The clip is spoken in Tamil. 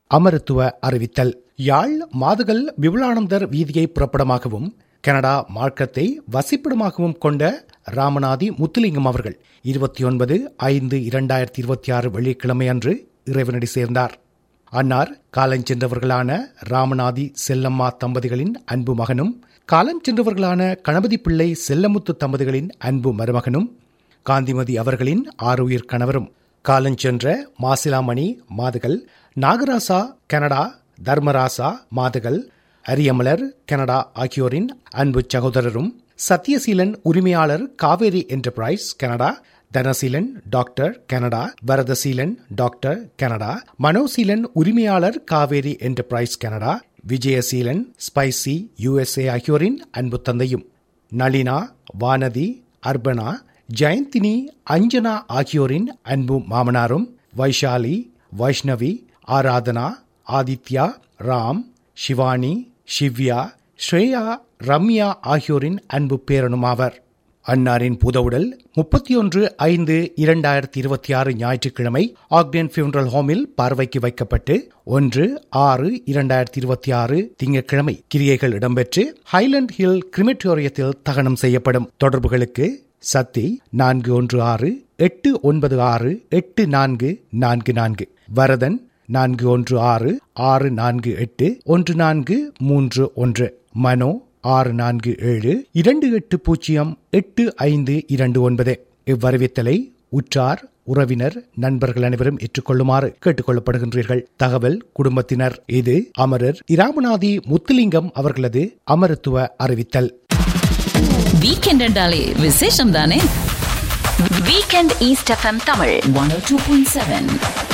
அமரத்துவ அறிவித்தல் யாழ் மாதுகள் விபுலானந்தர் வீதியை புறப்படமாகவும் கனடா மார்க்கத்தை வசிப்பிடமாகவும் கொண்ட ராமநாதி முத்துலிங்கம் அவர்கள் இருபத்தி ஒன்பது ஐந்து இரண்டாயிரத்தி இருபத்தி ஆறு வெள்ளிக்கிழமை அன்று இறைவனடி சேர்ந்தார் அன்னார் காலஞ்சென்றவர்களான ராமநாதி செல்லம்மா தம்பதிகளின் அன்பு மகனும் காலஞ்சென்றவர்களான கணபதி பிள்ளை செல்லமுத்து தம்பதிகளின் அன்பு மருமகனும் காந்திமதி அவர்களின் ஆறுயிர் கணவரும் காலஞ்சென்ற மாசிலாமணி மாதுகள் நாகராசா கனடா தர்மராசா மாதுகள் அரியமலர் கனடா ஆகியோரின் அன்பு சகோதரரும் சத்யசீலன் உரிமையாளர் Kaveri enterprise Canada Thanaseelan doctor Canada Varathaseelan doctor Canada Manoseelan உரிமையாளர் Kaveri enterprise Canada Vijayaseelan spicy USA ஆகியோரின் அன்பு தந்தையும் நளினா வானதி அர்பனா ஜெயந்தினி அஞ்சனா ஆகியோரின் அன்பு மாமனாரும் வைஷாலி வைஷ்ணவி ஆராதனா ஆதித்யா ராம் சிவானி ஷிவ்யா ஸ்ரேயா ரம்யா ஆகியோரின் அன்பு பேரனுமாவர் அன்னாரின் புதவுடல் முப்பத்தி ஒன்று ஐந்து இரண்டாயிரத்தி இருபத்தி ஆறு ஞாயிற்றுக்கிழமை ஆக்டேன் ஃபியூனரல் ஹோமில் பார்வைக்கு வைக்கப்பட்டு ஒன்று ஆறு இரண்டாயிரத்தி இருபத்தி ஆறு திங்கட்கிழமை கிரியைகள் இடம்பெற்று ஹைலண்ட் ஹில் கிரிமிட்டோரியத்தில் தகனம் செய்யப்படும் தொடர்புகளுக்கு சத்தி நான்கு ஒன்று ஆறு எட்டு ஒன்பது ஆறு எட்டு நான்கு நான்கு நான்கு வரதன் நான்கு ஒன்று ஆறு ஆறு நான்கு எட்டு ஒன்று நான்கு மூன்று ஒன்று மனோ ஆறு நான்கு ஏழு இரண்டு எட்டு பூஜ்ஜியம் எட்டு ஐந்து இரண்டு ஒன்பது இவ்வறிவித்தலை உற்றார் உறவினர் நண்பர்கள் அனைவரும் ஏற்றுக்கொள்ளுமாறு கேட்டுக்கொள்ளப்படுகின்றீர்கள் தகவல் குடும்பத்தினர் இது அமரர் இராமநாதி முத்துலிங்கம் அவர்களது அமரத்துவ அறிவித்தல் வீக்கெண்ட் என்றாலே விசேஷம் தானே weekend east FM Tamil one two point seven